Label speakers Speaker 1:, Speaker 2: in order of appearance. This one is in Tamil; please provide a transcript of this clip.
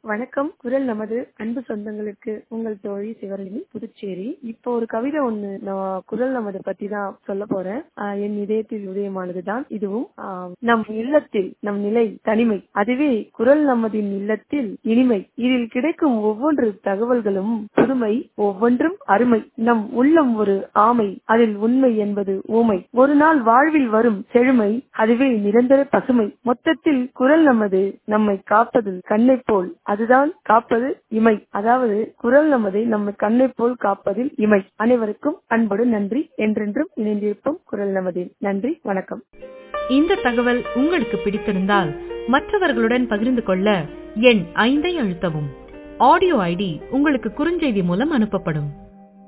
Speaker 1: வணக்கம் குரல் நமது அன்பு சொந்தங்களுக்கு உங்கள் தோழி சிவரளினி புதுச்சேரி இப்போ ஒரு கவிதை ஒண்ணு நான் குரல் நமது பத்தி தான் சொல்ல போறேன் ஆஹ் என் இதயத்தில் உதயமானதுதான் இதுவும் ஆஹ் நம் இல்லத்தில் நம் நிலை தனிமை அதுவே குரல் நமதின் இல்லத்தில் இனிமை இதில் கிடைக்கும் ஒவ்வொன்று தகவல்களும் புதுமை ஒவ்வொன்றும் அருமை நம் உள்ளம் ஒரு ஆமை அதில் உண்மை என்பது ஊமை ஒரு நாள் வாழ்வில் வரும் செழுமை அதுவே நிரந்தர பசுமை மொத்தத்தில் குரல் நமது நம்மை காப்பது கண்ணை போல் அதுதான் காப்பது இமை அதாவது குரல் நமதை நம்மை கண்ணை போல் காப்பதில் இமை அனைவருக்கும் அன்போடு நன்றி என்றென்றும் இணைந்திருப்போம் குரல் நமதில் நன்றி வணக்கம்
Speaker 2: இந்த தகவல் உங்களுக்கு பிடித்திருந்தால் மற்றவர்களுடன் பகிர்ந்து கொள்ள எண் ஐந்தை அழுத்தவும் ஆடியோ ஐடி உங்களுக்கு குறுஞ்செய்தி மூலம் அனுப்பப்படும்